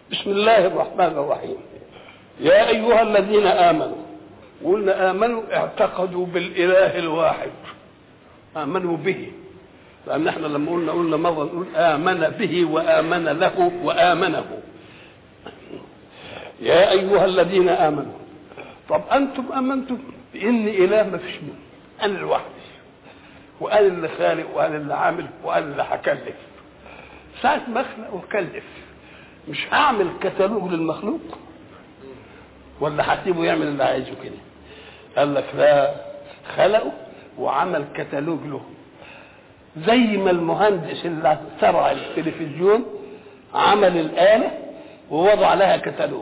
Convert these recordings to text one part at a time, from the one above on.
بسم الله الرحمن الرحيم يا أيها الذين آمنوا قلنا آمنوا اعتقدوا بالإله الواحد آمنوا به لأن احنا لما قلنا قلنا مرة نقول آمن به وآمن له وآمنه يا أيها الذين آمنوا طب أنتم آمنتم بإن إله ما فيش منه أنا لوحدي وقال اللي خالق وقال اللي عامل وقال اللي هكلف ساعة ما أخلق وكلف مش هعمل كتالوج للمخلوق ولا هسيبه يعمل اللي عايزه كده قال لك لا خلقه وعمل كتالوج له زي ما المهندس اللي اخترع التلفزيون عمل الآلة ووضع لها كتالوج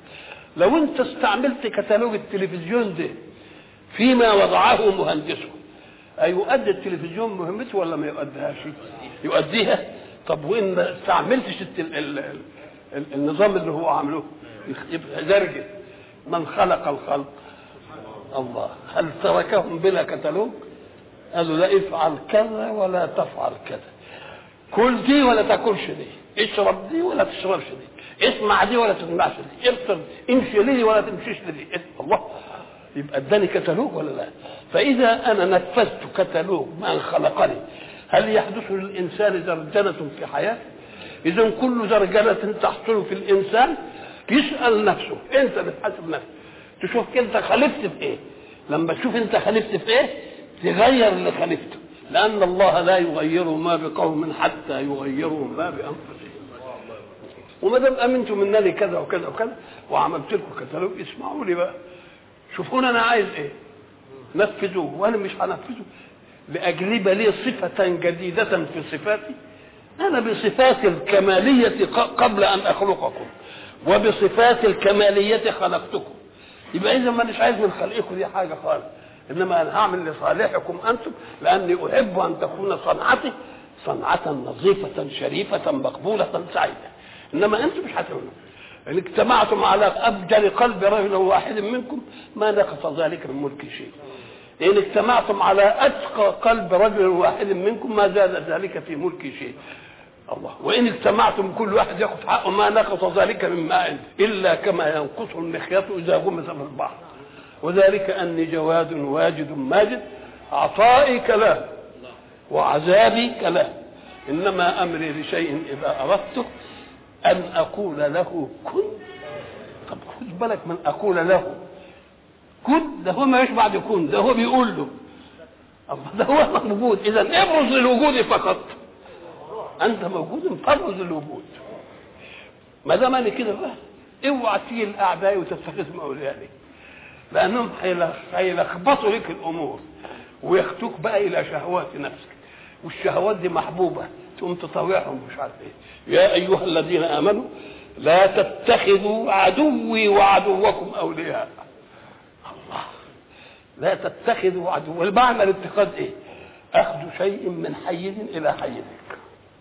لو انت استعملت كتالوج التلفزيون ده فيما وضعه مهندسه أيؤدي التلفزيون مهمته ولا ما يؤديهاش؟ يؤديها طب وإن ما استعملتش التل... ال... ال... النظام اللي هو عامله يبقى زرجة من خلق الخلق الله هل تركهم بلا كتالوج؟ قالوا لا افعل كذا ولا تفعل كذا كل دي ولا تاكلش دي اشرب دي ولا تشربش دي اسمع دي ولا تسمعش دي ابصر امشي لي ولا تمشيش لدي الله يبقى اداني كتالوج ولا لا فاذا انا نفذت كتالوج من خلقني هل يحدث للانسان زرجنه في حياته اذا كل زرجنه تحصل في الانسان يسال نفسه انت بتحاسب نفسك تشوف انت خالفت في ايه لما تشوف انت خالفت في ايه تغير اللي خالفته لان الله لا يغير ما بقوم حتى يغيروا ما بانفسهم وما دام امنتم انني كذا وكذا وكذا وعملت لكم كتالوج اسمعوا لي بقى شوفون انا عايز ايه نفذوه وانا مش هنفذه لاجلب لي صفه جديده في صفاتي انا بصفات الكماليه قبل ان اخلقكم وبصفات الكماليه خلقتكم يبقى اذا ما مش عايز من خلقكم دي حاجه خالص انما انا هعمل لصالحكم انتم لاني احب ان تكون صنعتي صنعه نظيفه شريفه مقبوله سعيده انما انتم مش هتعملوا ان اجتمعتم على ابجل قلب رجل واحد منكم ما نقص ذلك من ملك شيء ان اجتمعتم على اتقى قلب رجل واحد منكم ما زاد ذلك في ملك شيء الله وان اجتمعتم كل واحد ياخذ حقه ما نقص ذلك مما عنده الا كما ينقص المخيط اذا غمس في البحر وذلك اني جواد واجد ماجد عطائي كلام وعذابي كلام انما امري لشيء اذا اردته ان اقول له كن طب خد بالك من اقول له كن ده هو ما يشبع بكن ده هو بيقول له الله ده هو موجود اذا ابرز للوجود فقط انت موجود فابرز للوجود ما دام انا كده بقى اوعى تيجي الاعداء وتتخذهم اوليائي لانهم هيلخبطوا لك الامور وياخدوك بقى الى شهوات نفسك والشهوات دي محبوبه تقوم تطاوعهم مش عارف ايه يا ايها الذين امنوا لا تتخذوا عدوي وعدوكم اولياء الله لا تتخذوا عدو والمعنى الاتخاذ ايه اخذ شيء من حيز الى حيزك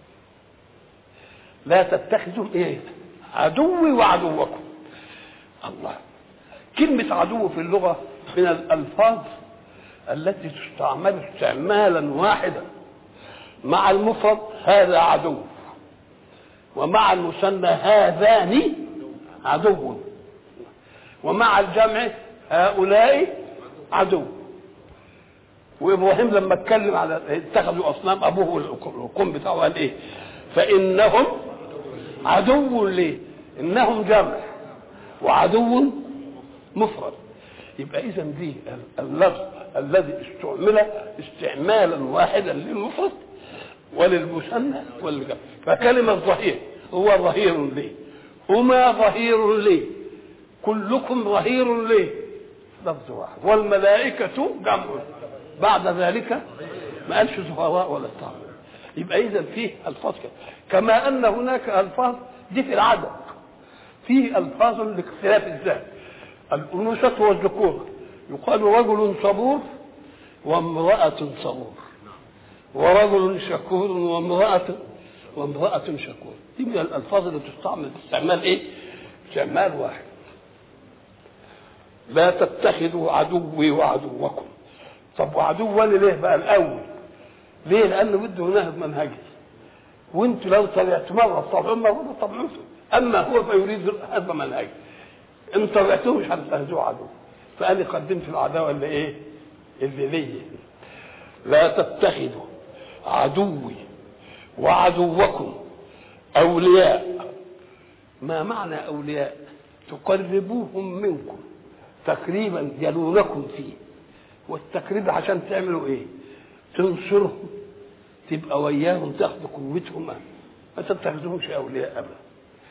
لا تتخذوا ايه عدوي وعدوكم الله كلمة عدو في اللغة من الألفاظ التي تستعمل استعمالا واحدا مع المفرد هذا عدو ومع المثنى هذان عدو ومع الجمع هؤلاء عدو وابراهيم لما اتكلم على اتخذوا اصنام ابوه القوم بتاعه قال ايه فانهم عدو ليه انهم جمع وعدو مفرد يبقى اذا دي اللفظ الذي استعمل استعمالا واحدا للمفرد وللمثنى والجمع فكلمة ظهير هو ظهير لي هما ظهير لي كلكم ظهير لي لفظ واحد والملائكة جمع بعد ذلك ما قالش زهراء ولا طعم يبقى إذا فيه ألفاظ كده كما أن هناك ألفاظ دي في العدد فيه ألفاظ لاختلاف الذات الأنوثة والذكور يقال رجل صبور وامرأة صبور ورجل شكور وامرأة وامرأة شكور دي من الألفاظ اللي تستعمل استعمال إيه؟ استعمال واحد لا تتخذوا عدوي وعدوكم طب وعدو ولا ليه بقى الأول؟ ليه؟ لأنه بده ينهض منهجي وانتوا لو طلعت مرة طبعا مرة طبعا اما هو فيريد هذا منهج ان طلعتوه مش هتستهزئوا عدو فقال قدمت العداوه اللي ايه؟ اللي ليا لا تتخذوا عدوي وعدوكم اولياء ما معنى اولياء تقربوهم منكم تقريبا يلونكم فيه والتقريب عشان تعملوا ايه تنصرهم تبقى وياهم تاخذوا قوتهم ما تتخذوهمش اولياء ابدا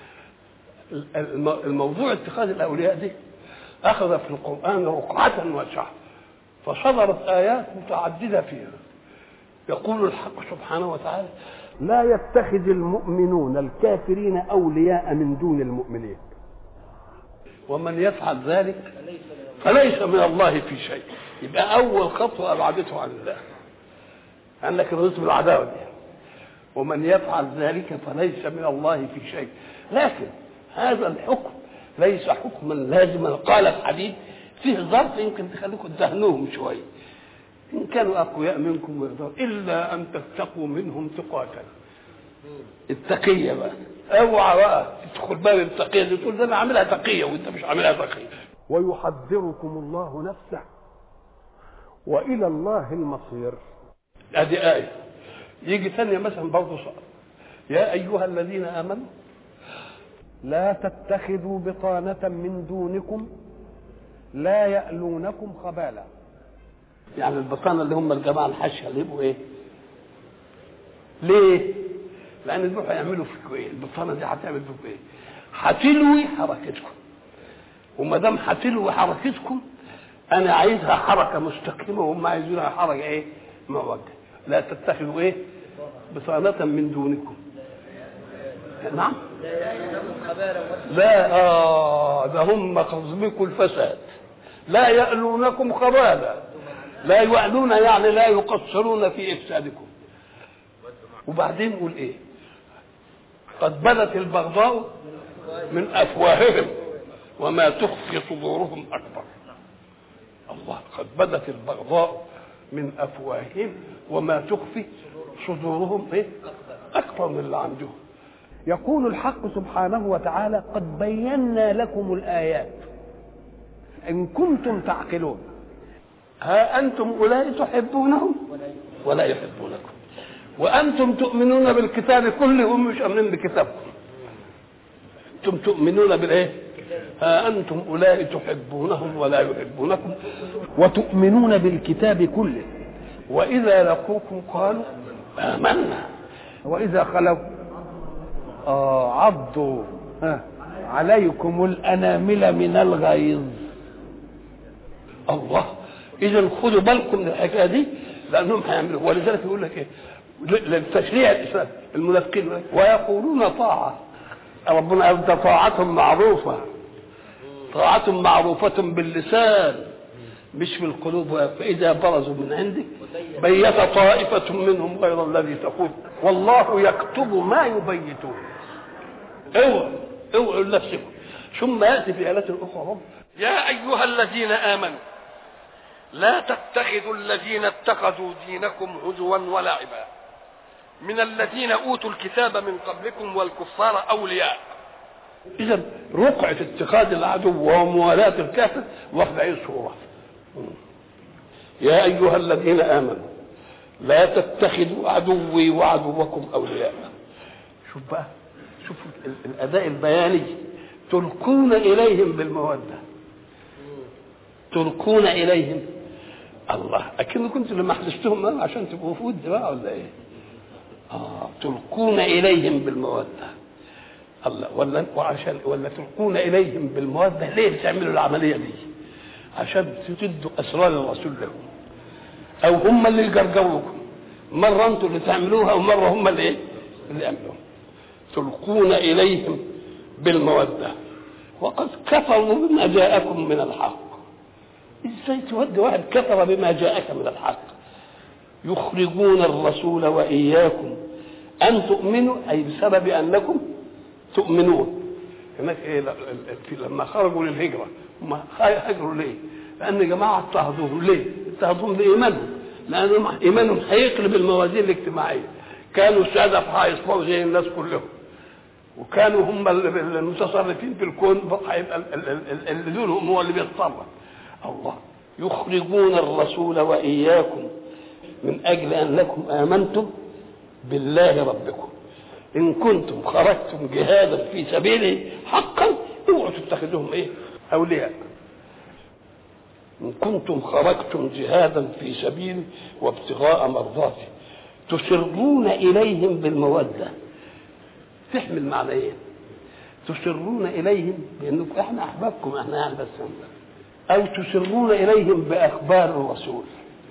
الموضوع اتخاذ الاولياء دي اخذ في القران رقعه واسعه فصدرت ايات متعدده فيها يقول الحق سبحانه وتعالى لا يتخذ المؤمنون الكافرين اولياء من دون المؤمنين ومن يفعل ذلك فليس من الله في شيء يبقى اول خطوه ابعدته عن الله انك رضيت بالعداوه دي ومن يفعل ذلك فليس من الله في شيء لكن هذا الحكم ليس حكما لازما قال الحديث فيه ظرف يمكن تخليكم تدهنوهم شويه ان كانوا اقوياء منكم ويقدروا الا ان تتقوا منهم تقاتا التقيه بقى اوعى بقى تدخل باب التقيه دي تقول ده انا عاملها تقيه وانت مش عاملها تقيه ويحذركم الله نفسه والى الله المصير ادي ايه يجي ثانيه مثلا برضه صار يا ايها الذين امنوا لا تتخذوا بطانة من دونكم لا يألونكم خبالا يعني البطانة اللي هم الجماعة الحشة اللي يبقوا ايه ليه لان دول هيعملوا فيكم ايه البطانة دي هتعمل فيكم ايه هتلوي حركتكم وما دام هتلوي حركتكم انا عايزها حركة مستقيمة وهم عايزينها حركة ايه موجهة لا تتخذوا ايه بطانة من دونكم نعم لا آه ده هم قصدكم الفساد لا يألونكم خبالا لا يعلون يعني لا يقصرون في إفسادكم وبعدين يقول إيه قد بدت البغضاء من أفواههم وما تخفي صدورهم أكبر الله قد بدت البغضاء من أفواههم وما تخفي صدورهم إيه أكبر من اللي عندهم يقول الحق سبحانه وتعالى قد بينا لكم الآيات إن كنتم تعقلون ها أنتم أولئك تحبونهم ولا يحبونكم وأنتم تؤمنون بالكتاب كله هم مش آمنين بكتابكم أنتم تؤمنون بالإيه؟ ها أنتم أولئك تحبونهم ولا يحبونكم وتؤمنون بالكتاب كله وإذا لقوكم قالوا آمنا وإذا خلوا آه عضوا آه عليكم الأنامل من الغيظ الله إذا خدوا بالكم من الحكاية دي لأنهم هيعملوا ولذلك يقول لك إيه للتشريع الإسلام المنافقين ويقولون طاعة ربنا قال ده طاعة معروفة طاعة معروفة باللسان مش في القلوب فإذا برزوا من عندك بيت طائفة منهم غير الذي تقول والله يكتب ما يبيتون اوعوا اوعوا لنفسكم ثم يأتي في آيات أخرى رب يا أيها الذين آمنوا لا تتخذوا الذين اتخذوا دينكم هزوا ولعبا من الذين أوتوا الكتاب من قبلكم والكفار أولياء إذا رقعة اتخاذ العدو وموالاة الكافر واخد أي صورة يا أيها الذين آمنوا لا تتخذوا عدوي وعدوكم أولياء شوف بقى شوف الأداء البياني تلقون إليهم بالمودة تلقون إليهم الله أكن كنت لما حدثتهم عشان تبقوا فود بقى ولا إيه؟ آه تلقون إليهم بالمودة الله ولا وعشان ولا تلقون إليهم بالمودة ليه بتعملوا العملية دي؟ عشان تدوا اسرار الرسول لهم او هم اللي يجرجروكم مره انتم اللي تعملوها ومره هم اللي ايه اللي يعملوها تلقون اليهم بالموده وقد كفروا بما جاءكم من الحق ازاي تودي واحد كفر بما جاءك من الحق يخرجون الرسول واياكم ان تؤمنوا اي بسبب انكم تؤمنون هناك ايه لما خرجوا للهجره هم هاجروا ليه؟ لان جماعه اضطهدوهم ليه؟ اضطهدوهم بايمانهم لان ايمانهم هيقلب الموازين الاجتماعيه كانوا الساده في هيصبحوا زي الناس كلهم وكانوا هم المتصرفين في الكون هيبقى اللي دونهم هو اللي بيتصرف الله يخرجون الرسول واياكم من اجل انكم امنتم بالله ربكم ان كنتم خرجتم جهادا في سبيله حقا اوعوا تتخذوهم ايه اولياء ان كنتم خرجتم جهادا في سبيلي وابتغاء مرضاتي تسرون اليهم بالموده تحمل معنيين إيه؟ تسرون اليهم بانكم احنا احبابكم احنا يعني بس او تسرون اليهم باخبار الرسول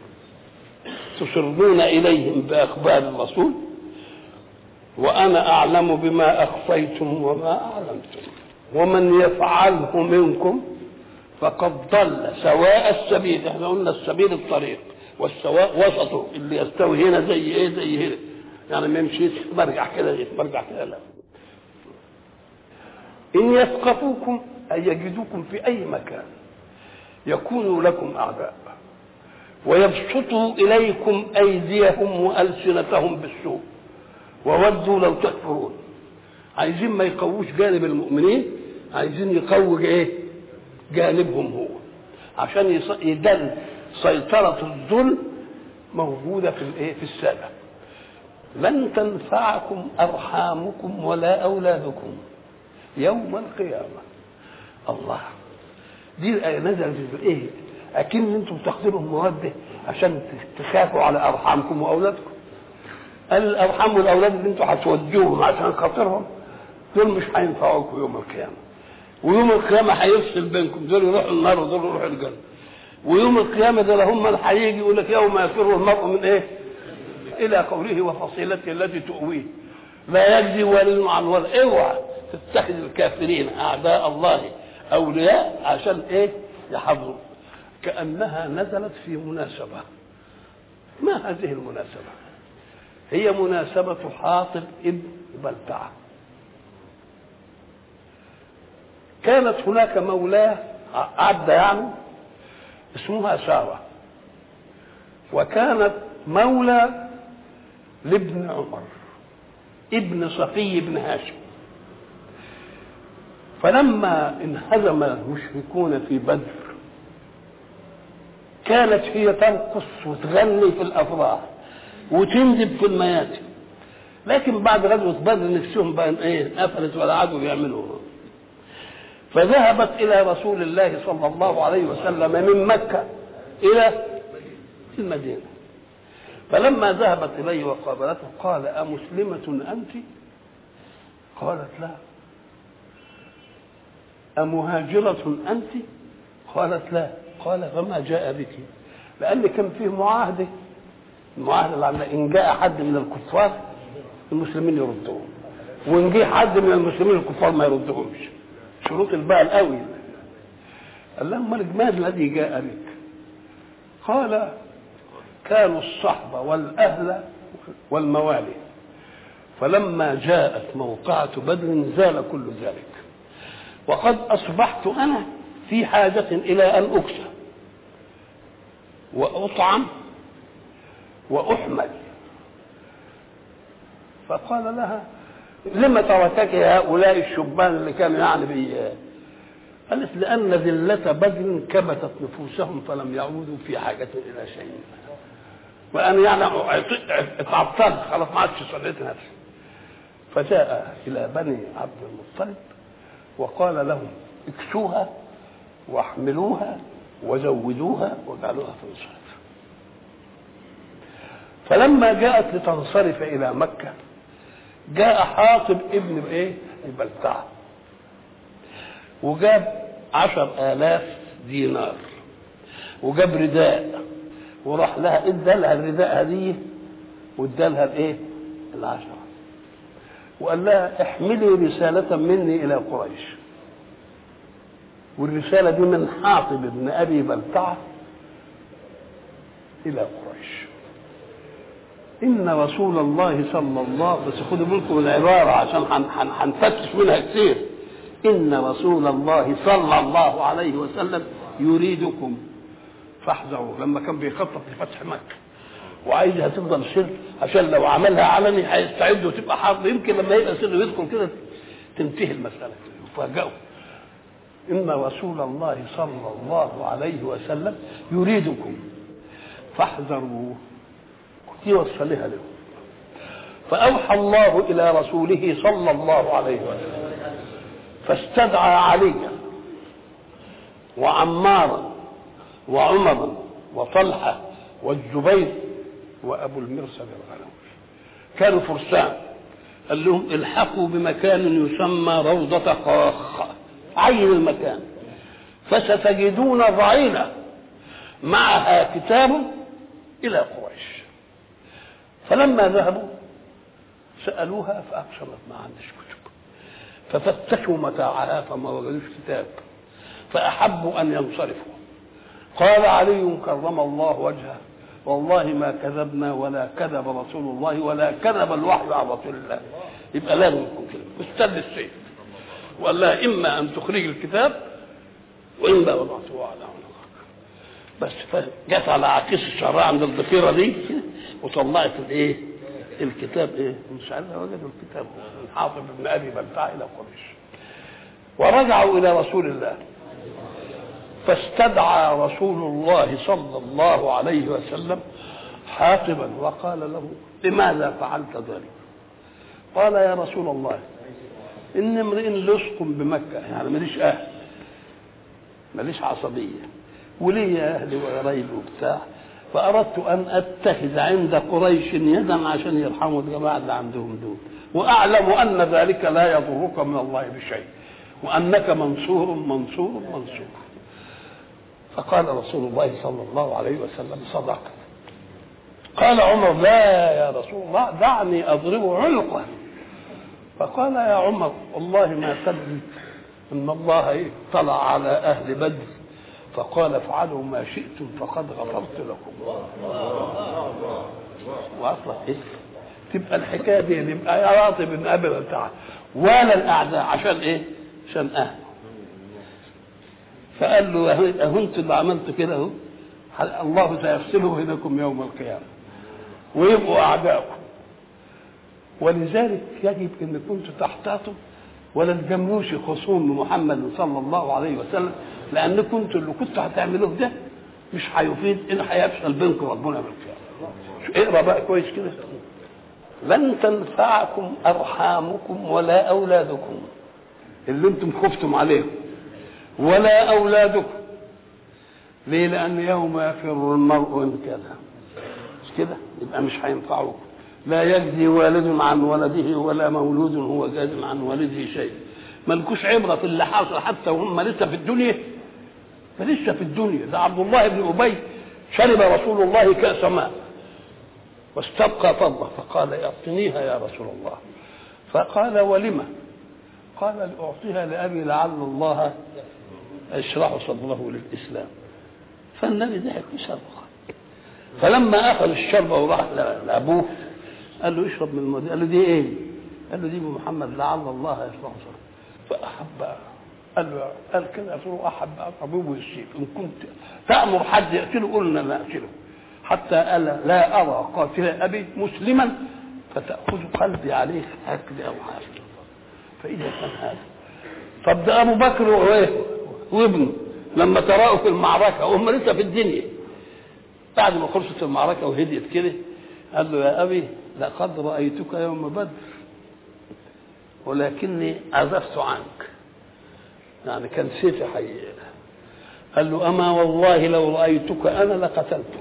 تسرون اليهم باخبار الرسول وانا اعلم بما اخفيتم وما اعلمتم ومن يفعله منكم فقد ضل سواء السبيل احنا قلنا السبيل الطريق والسواء وسطه اللي يستوي هنا زي ايه زي هنا يعني ما يمشيش برجع كده برجع كده لا ان يثقفوكم اي يجدوكم في اي مكان يكونوا لكم اعداء ويبسطوا اليكم ايديهم والسنتهم بالسوء وودوا لو تكفرون عايزين ما يقووش جانب المؤمنين عايزين يقووا ايه جانبهم هو عشان يدل سيطرة الظلم موجودة في الايه في السادة لن تنفعكم أرحامكم ولا أولادكم يوم القيامة الله دي الآية نزلت في ايه أكن أنتم بتاخدوا مواد عشان تخافوا على أرحامكم وأولادكم قال الأرحام والأولاد اللي أنتم هتودوهم عشان خاطرهم دول مش هينفعوكم يوم القيامة ويوم القيامة هيفصل بينكم دول يروحوا النار ودول يروحوا الجنة ويوم القيامة ده هم اللي هيجي يقول لك يوم يفر المرء من ايه؟ إلى قوله وفصيلته التي تؤويه لا يجزي ولي عن ولا اوعى تتخذ الكافرين أعداء الله أولياء عشان ايه؟ يحفظوا كأنها نزلت في مناسبة ما هذه المناسبة؟ هي مناسبة حاطب ابن بلتعه كانت هناك مولاه عبد يعني اسمها سارة وكانت مولى لابن عمر ابن صفي بن هاشم فلما انهزم المشركون في بدر كانت هي ترقص وتغني في الافراح وتندب في المياتم لكن بعد غزوه بدر نفسهم بقى ايه قفلت ولا عادوا يعملوا فذهبت الى رسول الله صلى الله عليه وسلم من مكه الى المدينه فلما ذهبت اليه وقابلته قال امسلمه انت قالت لا أمهاجرة أنت؟ قالت لا قال فما جاء بك لأن كان فيه معاهدة المعاهدة اللي عملها إن جاء حد من الكفار المسلمين يردوهم وإن جه حد من المسلمين الكفار ما يردهمش شروط الباء القوي قال لهم مالك ما الذي جاء بك قال كانوا الصحبة والأهل والموالي فلما جاءت موقعة بدر زال كل ذلك وقد أصبحت أنا في حاجة إلى أن أكسى وأطعم وأحمل فقال لها لم تركك هؤلاء الشبان اللي كانوا يعني بي قالت لأن ذلة بدر كبتت نفوسهم فلم يعودوا في حاجة إلى شيء وأنا يعني اتعطلت خلاص ما عادش صليت نفسي فجاء إلى بني عبد المطلب وقال لهم اكسوها واحملوها وزودوها واجعلوها تنصرف فلما جاءت لتنصرف الى مكه جاء حاطب ابن ايه البلتع وجاب عشر آلاف دينار وجاب رداء وراح لها ادى لها الرداء هديه وادى لها الايه العشرة وقال لها احملي رسالة مني إلى قريش والرسالة دي من حاطب بن أبي بلتعة إلى قريش إن رسول الله صلى الله بس خدوا بالكم العبارة عشان هنفتش منها كتير إن رسول الله صلى الله عليه وسلم يريدكم فاحذروا لما كان بيخطط لفتح مكة وعايزها تفضل سر عشان لو عملها علني هيستعد وتبقى حرب يمكن لما يبقى سر يدخل كده تنتهي المسألة يفاجئوا إن رسول الله صلى الله عليه وسلم يريدكم فاحذروه يوصلها له فأوحى الله إلى رسوله صلى الله عليه وسلم فاستدعى عليا وعمارا وعمرا وطلحة والزبير وأبو المرسل الغنوي كانوا فرسان قال لهم الحقوا بمكان يسمى روضة خاخ عين المكان فستجدون ضعينة معها كتاب إلى قريش فلما ذهبوا سألوها فأقسمت ما عندش كتب ففتشوا متاعها فما وجدوش كتاب فأحبوا أن ينصرفوا قال علي كرم الله وجهه والله ما كذبنا ولا كذب رسول الله ولا كذب الوحي عن رسول الله يبقى لازم يكون كده استل السيف وقال لها اما ان تخرج الكتاب واما وضعته على عنقك بس جت على عكيس الشراع عند الضفيره دي وطلعت الايه الكتاب ايه مش عارف وجدوا الكتاب من حاطب بن ابي بلتع الى قريش ورجعوا الى رسول الله فاستدعى رسول الله صلى الله عليه وسلم حاطبا وقال له لماذا فعلت ذلك قال يا رسول الله ان امرئ لصق بمكه يعني ماليش اهل ماليش عصبيه ولي اهلي وقرايبي وبتاع فاردت ان اتخذ عند قريش يدا عشان يرحموا الجماعه اللي عندهم دول واعلم ان ذلك لا يضرك من الله بشيء وانك منصور منصور منصور فقال رسول الله صلى الله عليه وسلم صدقت قال عمر لا يا رسول الله دعني اضرب عنقه فقال يا عمر والله ما تدري ان الله اطلع على اهل بدر فقال افعلوا ما شئتم فقد غفرت لكم واصلا ايه تبقى الحكايه دي يبقى يا راطي بن ابي بتاع ولا الاعداء عشان ايه؟ عشان اهل فقال له اهو انتوا اللي عملتوا كده اهو الله سيفصله بينكم يوم القيامه ويبقوا اعداءكم ولذلك يجب ان كنتوا تحتاطوا ولا تجاملوش خصوم محمد صلى الله عليه وسلم لان كنتوا اللي كنتوا هتعملوه ده مش هيفيد ان هيفشل بينكم ربنا بالقيامه اقرا بقى كويس كده لن تنفعكم ارحامكم ولا اولادكم اللي انتم خفتم عليهم ولا اولادكم ليه لان يوم يفر المرء من كذا مش كده يبقى مش هينفعوكم لا يجزي والد عن ولده ولا مولود هو جاز عن والده شيء ملكوش عبره في اللي حصل حتى وهم لسه في الدنيا فلسه في الدنيا ده عبد الله بن ابي شرب رسول الله كاس ماء واستبقى فضه فقال اعطنيها يا رسول الله فقال ولم قال لاعطيها لابي لعل الله يشرح صدره للاسلام فالنبي ضحك وشرب فلما اخذ الشرب وراح لابوه قال له اشرب من الماء قال له دي ايه؟ قال له دي محمد لعل الله يشرح صدره فاحب قال له قال كده رسول احب ابوه السيف ان كنت تامر حد يقتله قلنا لا اقتله حتى ألا لا ارى قاتل ابي مسلما فتاخذ قلبي عليه هكذا او هكذا فاذا كان هذا طب ده ابو بكر وابنه لما تراءوا في المعركه وهم لسه في الدنيا بعد ما خلصت المعركه وهديت كده قال له يا ابي لقد رايتك يوم بدر ولكني عزفت عنك يعني كان سيفي حي قال له اما والله لو رايتك انا لقتلتك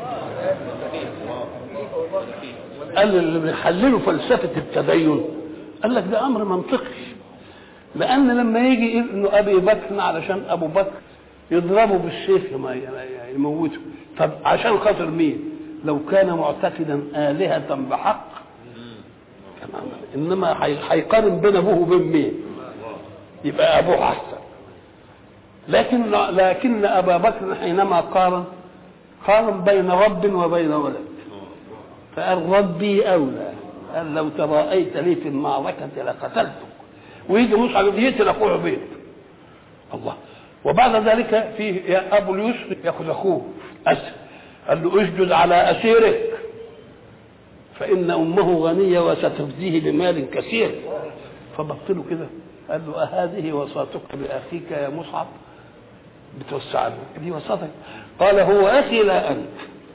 قال اللي بيحللوا فلسفه التدين قال لك ده امر منطقي لان لما يجي انه ابي بكر علشان ابو بكر يضربه بالسيف يموته طب عشان خاطر مين لو كان معتقدا آلهة بحق تمام انما هيقارن بين ابوه وبين مين يبقى ابوه احسن لكن لكن ابا بكر حينما قارن قارن بين رب وبين ولد فقال ربي اولى قال لو تراءيت لي في المعركه لقتلتك ويجي مصعب يقتل اخوه عبيد الله وبعد ذلك في ابو اليسر ياخذ اخوه اسد قال له اسجد على اسيرك فان امه غنيه وستفديه بمال كثير فبط له كده قال له أهذه وصاتك بأخيك يا مصعب بتوسع له دي وسطك قال هو أخي لا أنت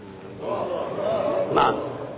نعم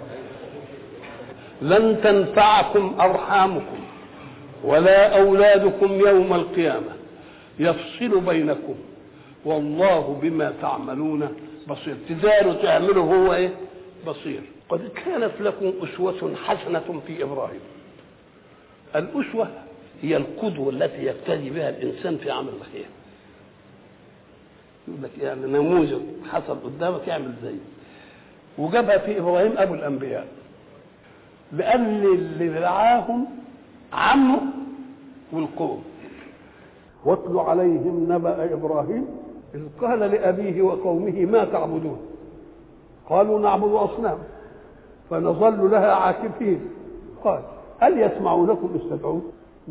لن تنفعكم أرحامكم ولا أولادكم يوم القيامة يفصل بينكم والله بما تعملون بصير تداروا تعملوا هو ايه بصير قد كانت لكم أسوة حسنة في إبراهيم الأسوة هي القدوة التي يقتدي بها الإنسان في عمل الخير يقول لك يعني نموذج حصل قدامك يعمل زيه وجابها في إبراهيم أبو الأنبياء لأن اللي رعاهم عمه والقوم واتل عليهم نبأ إبراهيم إذ قال لأبيه وقومه ما تعبدون قالوا نعبد أصنام فنظل لها عاكفين قال هل يسمعونكم إذ تدعون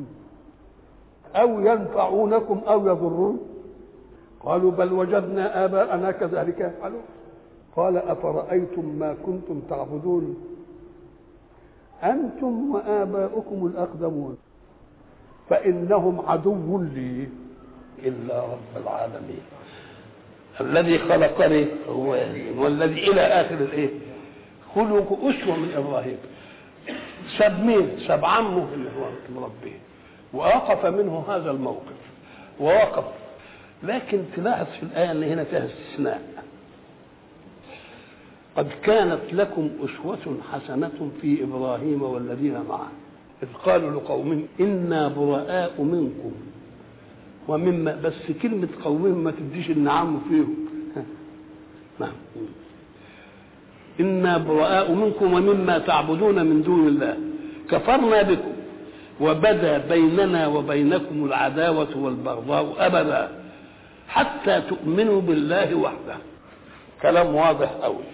أو ينفعونكم أو يضرون قالوا بل وجدنا آباءنا كذلك يفعلون قال أفرأيتم ما كنتم تعبدون أنتم وآباؤكم الأقدمون فإنهم عدو لي إلا رب العالمين الذي خلقني هو والذي إلى آخر الإيه خلق أسوة من إبراهيم ساب مين؟ ساب عمه اللي هو مربيه ووقف منه هذا الموقف ووقف لكن تلاحظ في الآية أن هنا فيها استثناء قد كانت لكم أسوة حسنة في إبراهيم والذين معه إذ قالوا لقومهم إنا براء منكم ومما بس كلمة قومهم ما تديش النعم فيهم نعم إنا براء منكم ومما تعبدون من دون الله كفرنا بكم وبدا بيننا وبينكم العداوة والبغضاء أبدا حتى تؤمنوا بالله وحده كلام واضح أوي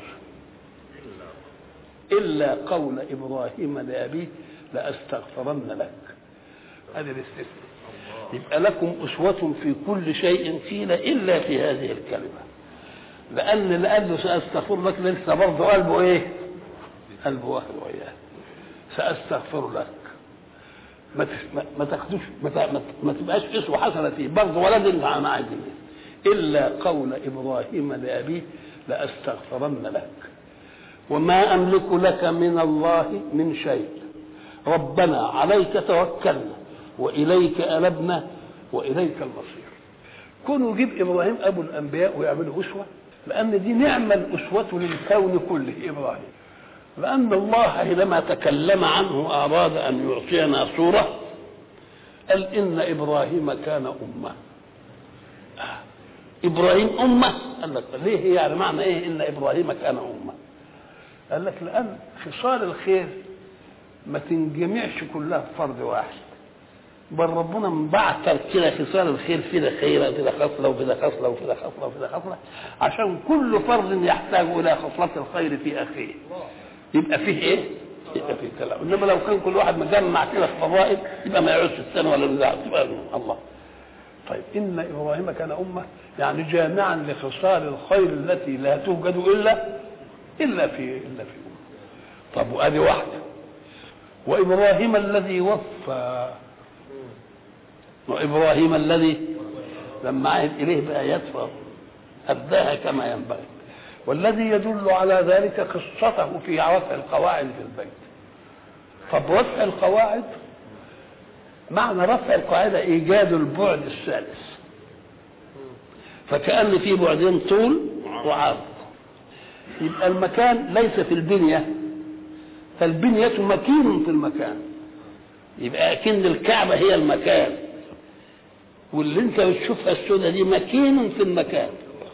إلا قول إبراهيم لأبيه لأستغفرن لك هذا الاستثناء يبقى لكم أسوة في كل شيء قيل إلا في هذه الكلمة لأن اللي قال له سأستغفر لك لسه برضه قلبه إيه؟ قلبه واحد وإياه سأستغفر لك ما ما تاخدوش ما, ما تبقاش اسوه حسنه فيه برضه ولد اللي مع الا قول ابراهيم لابيه لاستغفرن لك وما املك لك من الله من شيء ربنا عليك توكلنا واليك انبنا واليك المصير كونوا يجيب ابراهيم ابو الانبياء ويعملوا اسوه لان دي نعمه الاسوه للكون كله ابراهيم لأن الله حينما تكلم عنه أراد أن يعطينا صورة قال إن إبراهيم كان أمة آه. إبراهيم أمة قال لك ليه يعني معنى إيه إن إبراهيم كان أمة قال لك لأن خصال الخير ما تنجمعش كلها في فرد واحد بل ربنا مبعتر كده خصال الخير في ده خير وفي ده خصله وفي ده خصله وفي ده خصله وفي ده خصله عشان كل فرد يحتاج الى خصلة الخير في اخيه يبقى فيه ايه؟ يبقى فيه كلام انما لو كان كل واحد مجمع كده في فضائل يبقى ما يعوزش السنه ولا النزاع تبقى الله طيب ان ابراهيم كان امه يعني جامعا لخصال الخير التي لا توجد الا الا في الا في امه طب وادي واحده وابراهيم الذي وفى وابراهيم الذي لما عهد اليه بايات اداها كما ينبغي والذي يدل على ذلك قصته في رفع القواعد في البيت طب رفع القواعد معنى رفع القاعدة إيجاد البعد الثالث فكأن في بعدين طول وعرض يبقى المكان ليس في البنية فالبنية مكين في المكان يبقى أكن الكعبة هي المكان واللي انت بتشوفها السودة دي مكين في المكان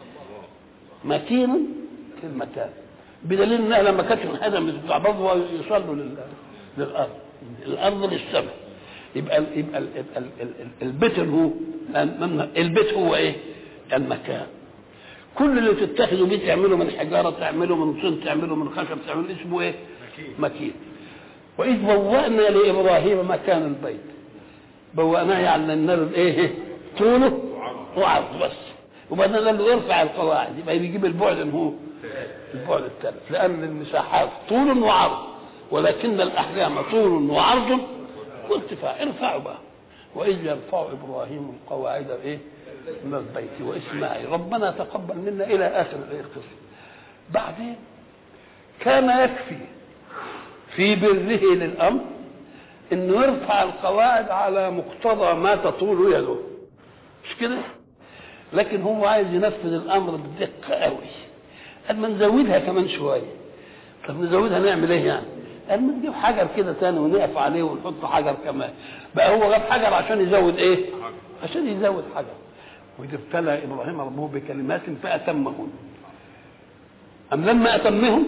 مكين في المكان بدليل انها لما كانت انهدمت بتاع برضه يصلوا للارض الارض للسماء يبقى ال يبقى ال ال ال البيت هو البيت هو ايه؟ المكان كل اللي تتخذوا بيه تعملوا من حجاره تعملوا من صن تعملوا من خشب تعملوا اسمه ايه؟ مكين واذ بوأنا لابراهيم مكان البيت بوأناه يعني النار ايه؟ طوله وعرض بس وبعدين قال له ارفع القواعد يبقى بيجيب البعد ان هو البعد الثالث لان المساحات طول وعرض ولكن الاحجام طول وعرض وارتفاع ارفعوا بقى واذ يرفع ابراهيم القواعد ايه من البيت واسماعيل ربنا تقبل منا الى اخر الايه القصه بعدين كان يكفي في بره للامر انه يرفع القواعد على مقتضى ما تطول يده مش كده لكن هو عايز ينفذ الامر بدقه قوي قال ما نزودها كمان شويه طب نزودها نعمل ايه يعني قال ما نجيب حجر كده تاني ونقف عليه ونحط حجر كمان بقى هو جاب حجر عشان يزود ايه عشان يزود حجر واذ ابتلى ابراهيم ربه بكلمات فاتمهن ام لما اتمهم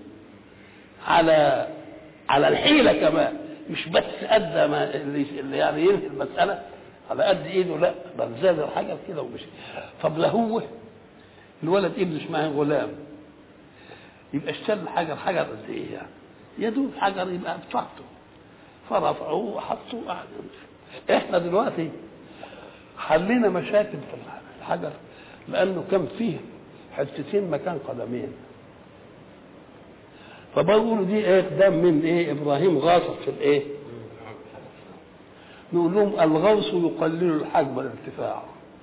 على على الحيله كمان مش بس ادى ما اللي اللي يعني ينهي المساله على قد ايده لا بل زاد الحجر كده ومشي طب لا هو الولد ابنه اسمه غلام يبقى اشترى الحجر حجر قد ايه يعني يدوب حجر يبقى بتاعته فرفعوه وحطوه وقعد احنا دلوقتي حلينا مشاكل في الحجر لانه كان فيه حتتين مكان قدمين فبقولوا دي ايه ده من ايه ابراهيم غاصت في الايه نقول لهم الغوص يقلل الحجم والارتفاع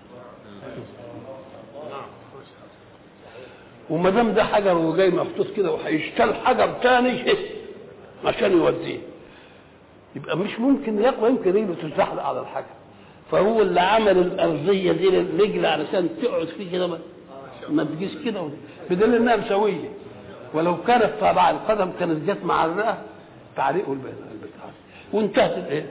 وما دام ده حجر وجاي محطوط كده وهيشتل حجر تاني عشان يوديه يبقى مش ممكن يقوى يمكن رجله تتزحلق على الحجر فهو اللي عمل الارضيه دي للرجل علشان تقعد فيه كده ما تجيش كده بدل انها مسويه ولو كانت تبع القدم كانت جت مع الرئه تعليقه البتاع وانتهت الايه؟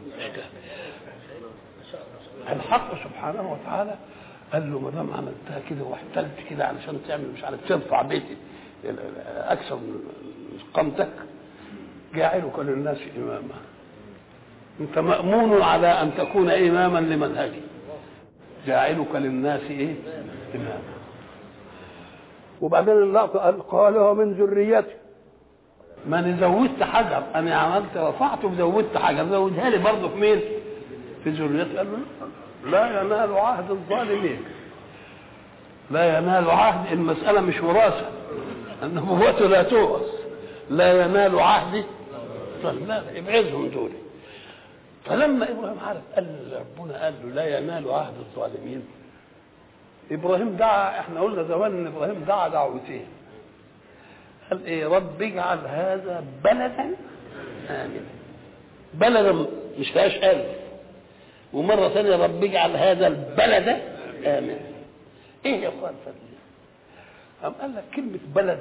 الحق سبحانه وتعالى قال له ما دام عملتها كده واحتلت كده علشان تعمل مش عارف ترفع بيتي اكثر من قامتك جاعلك للناس اماما انت مامون على ان تكون اماما لمنهجي جاعلك للناس ايه اماما وبعدين اللقطه قال قال ومن ذريتي ما انا زودت حجر انا عملت رفعته وزودت حجر زودها لي برضه في مين؟ في ذريتي قال له لا ينال عهد الظالمين لا ينال عهد المسألة مش وراثة النبوة لا تورث لا ينال عهدي لا ابعدهم دول فلما ابراهيم عرف قال ربنا قال له لا ينال عهد الظالمين ابراهيم دعا احنا قلنا زمان ان ابراهيم دعا دعوتين قال ايه رب اجعل هذا بلدا امنا بلدا مش فيهاش الف ومرة ثانية رب اجعل هذا البلد آمنا ايه يا اخوان فضل أم قال لك كلمة بلد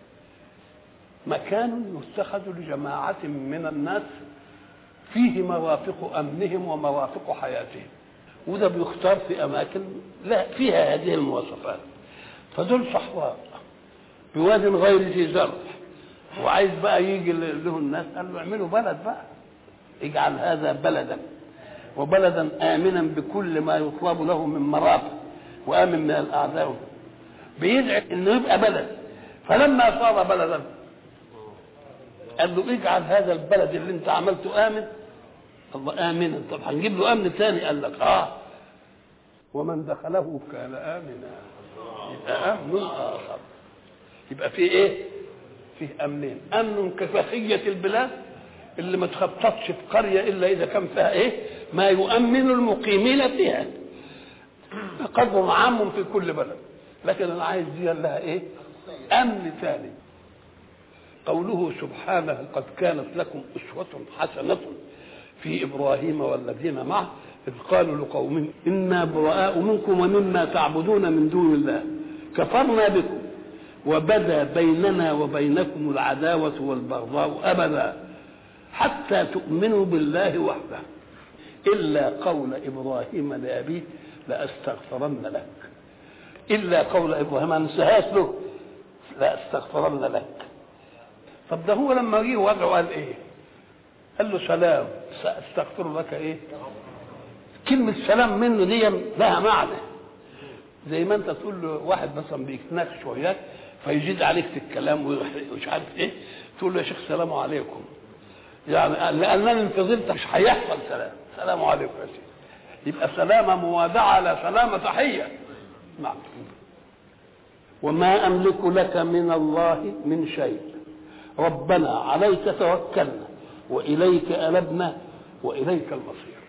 مكان يتخذ لجماعة من الناس فيه مرافق أمنهم ومرافق حياتهم وده بيختار في أماكن لا فيها هذه المواصفات فدول صحراء بواد غير ذي زرع وعايز بقى يجي له الناس قال له اعملوا بلد بقى اجعل هذا بلدا وبلدا امنا بكل ما يطلب له من مرافق وامن من الاعداء بيدعي انه يبقى بلد فلما صار بلدا قال له اجعل هذا البلد اللي انت عملته امن الله امنا طب هنجيب له امن ثاني قال لك اه ومن دخله كان امنا يبقى امن اخر يبقى في ايه فيه امنين امن كفخيه البلاد اللي ما تخططش في قريه الا اذا كان فيها ايه ما يؤمن المقيمين فيها قدر عام في كل بلد لكن انا عايز دي لها ايه امن ثاني قوله سبحانه قد كانت لكم اسوه حسنه في ابراهيم والذين معه اذ قالوا لقومهم انا براء منكم ومما تعبدون من دون الله كفرنا بكم وبدا بيننا وبينكم العداوه والبغضاء ابدا حتى تؤمنوا بالله وحده إلا قول إبراهيم لأبيه لأستغفرن لك إلا قول إبراهيم ما ننساهاش له لأستغفرن لك طب ده هو لما جه وضعه قال إيه؟ قال له سلام سأستغفر لك إيه؟ كلمة سلام منه دي لها معنى زي ما أنت تقول له واحد مثلا بيتناقش وياك فيزيد عليك في الكلام ومش عارف إيه تقول له يا شيخ سلام عليكم يعني لانني انتظرت مش هيحصل سلام سلام عليكم يا سيدي يبقى سلامة موادعة لا سلامة تحية نعم وما أملك لك من الله من شيء ربنا عليك توكلنا وإليك أنبنا واليك المصير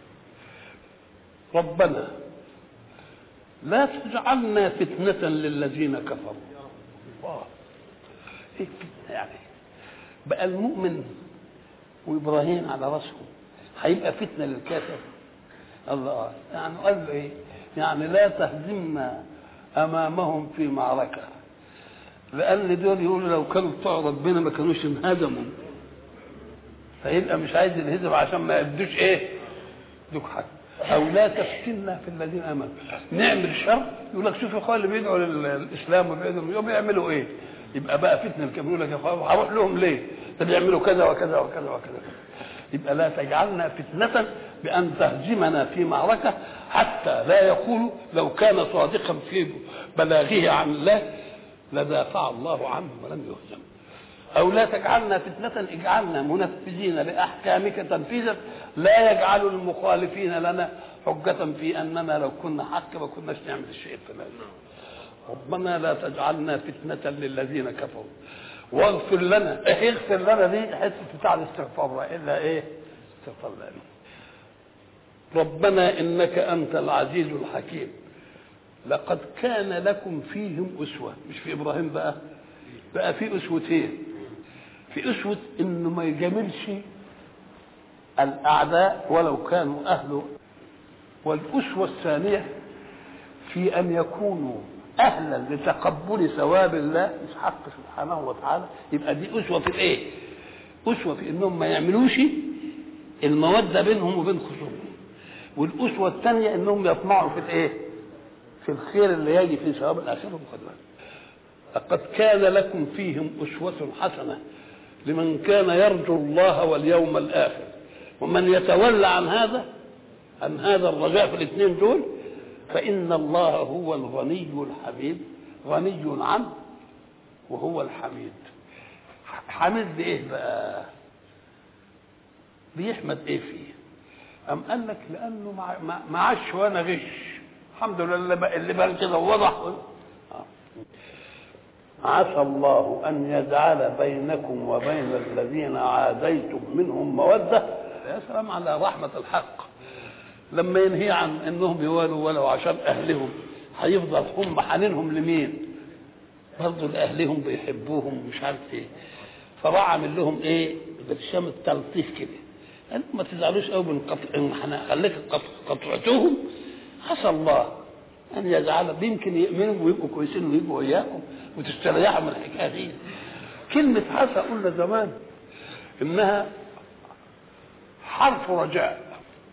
ربنا لا تجعلنا فتنة للذين كفروا الله ايه فتنة يعني بقى المؤمن وابراهيم على راسهم هيبقى فتنة للكافر الله يعني قال له ايه يعني لا تهزمنا امامهم في معركة لان دول يقولوا لو كانوا بتوع ربنا ما كانوش انهزموا فيبقى مش عايز ينهزم عشان ما يبدوش ايه دوك حاجه او لا تفتنا في الذين امنوا نعمل شر يقول لك شوف اخوان اللي بيدعوا للاسلام وبيدعوا بيعملوا ايه يبقى بقى فتنه الكافر يقول لك يا اخوان هروح لهم ليه ده بيعملوا كذا وكذا وكذا وكذا يبقى لا تجعلنا فتنة بأن تهزمنا في معركة حتى لا يقول لو كان صادقا في بلاغه عن الله لدافع الله عنه ولم يهزم أو لا تجعلنا فتنة اجعلنا منفذين لأحكامك تنفيذا لا يجعل المخالفين لنا حجة في أننا لو كنا حق ما كناش نعمل الشيء الفلاني ربنا لا تجعلنا فتنة للذين كفروا واغفر لنا ايه اغفر لنا دي حته بتاع الاستغفار الا ايه استغفر لنا ربنا انك انت العزيز الحكيم لقد كان لكم فيهم اسوه مش في ابراهيم بقى بقى في اسوتين في اسوه انه ما يجاملش الاعداء ولو كانوا اهله والاسوه الثانيه في ان يكونوا اهلا لتقبل ثواب الله مش حق سبحانه وتعالى يبقى دي اسوه في الايه؟ اسوه في انهم ما يعملوش الموده بينهم وبين خصومهم والاسوه الثانيه انهم يطمعوا في الايه؟ في الخير اللي يجي في ثواب الاخره والخدمات لقد كان لكم فيهم اسوه حسنه لمن كان يرجو الله واليوم الاخر ومن يتولى عن هذا عن هذا الرجاء في الاثنين دول فإن الله هو الغني الحميد غني عنه وهو الحميد حميد بإيه بقى بيحمد إيه فيه أم قال لك لأنه ما عاش وأنا غش الحمد لله اللي بقى كده وضح عسى الله أن يجعل بينكم وبين الذين عاديتم منهم مودة يا سلام على رحمة الحق لما ينهي عن انهم يوالوا ولو عشان اهلهم هيفضل هم حنينهم لمين؟ برضه لاهلهم بيحبوهم ومش عارف ايه فراح عامل لهم ايه؟ برشام التلطيف كده قال ما تزعلوش قوي من قطع ان خليك قطعتوهم عسى الله ان يجعل يمكن يؤمنوا ويبقوا كويسين ويبقوا وياكم وتستريحوا من الحكايه دي كلمه عسى قلنا زمان انها حرف رجاء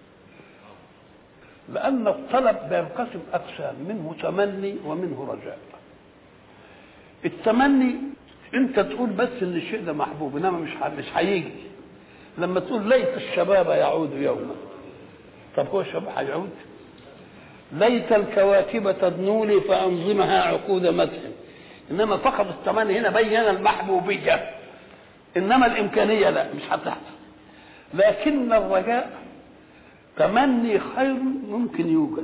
لأن الطلب بينقسم أقسام منه تمني ومنه رجاء التمني أنت تقول بس إن الشيء ده محبوب إنما مش مش هيجي لما تقول ليت الشباب يعود يوما طب هو الشباب هيعود ليت الكواكب تدنو لي فأنظمها عقود مدح إنما فقط التمني هنا بين المحبوبية إنما الإمكانية لا مش هتحصل لكن الرجاء تمني خير ممكن يوجد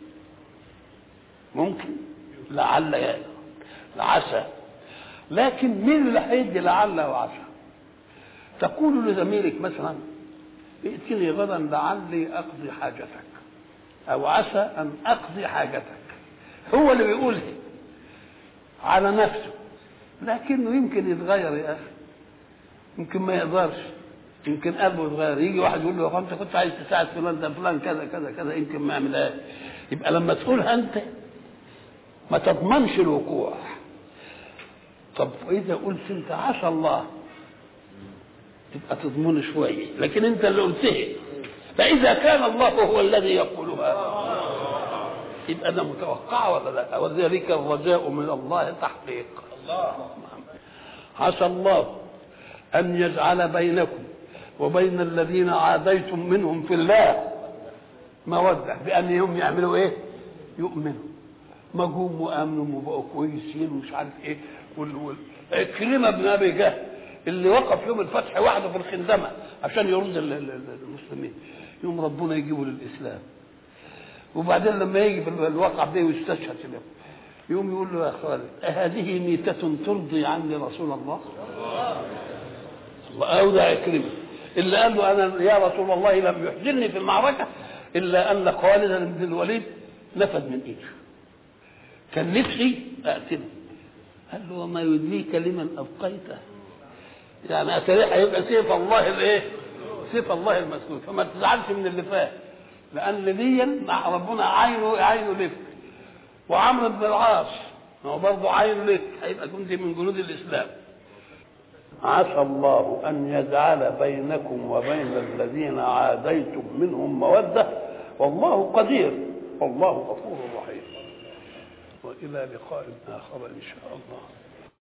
ممكن لعل يعني لعسى لكن مين اللي هيدي لعل وعسى تقول لزميلك مثلا ائتني غدا لعلي اقضي حاجتك او عسى ان اقضي حاجتك هو اللي بيقولها على نفسه لكنه يمكن يتغير يا اخي يمكن ما يقدرش يمكن قلبه يتغير يجي واحد يقول له انت كنت عايز تساعد فلان ده فلان كذا كذا كذا يمكن ما يعملهاش يبقى لما تقولها انت ما تضمنش الوقوع طب اذا قلت انت عسى الله تبقى تضمن شويه لكن انت اللي قلتها فاذا كان الله هو الذي يقولها يبقى ده متوقع ولا لا وذلك الرجاء من الله تحقيق الله عسى الله ان يجعل بينكم وبين الذين عاديتم منهم في الله مودة بأنهم يعملوا إيه؟ يؤمنوا ما جم وآمنوا وبقوا كويسين ومش عارف إيه وال... وال... كريمة بن أبي جهل اللي وقف يوم الفتح وحده في الخندمة عشان يرد المسلمين يوم ربنا يجيبه للإسلام وبعدين لما يجي في الواقع ده ويستشهد له يوم يقول له يا خالد أهذه ميتة ترضي عني رسول الله الله أودع كلمة اللي قال له انا يا رسول الله لم يحزنني في المعركه الا ان خالد بن الوليد نفذ من ايده كان نفسي اقتله قال له وما يدريك لمن ابقيته يعني اتريح هيبقى سيف الله الايه سيف الله المسلول فما تزعلش من اللي فات لان دي مع ربنا عينه عينه لك وعمرو بن العاص هو برضه عينه لك هيبقى جندي من جنود الاسلام عسى الله ان يجعل بينكم وبين الذين عاديتم منهم موده والله قدير والله غفور رحيم والى لقاء اخر ان شاء الله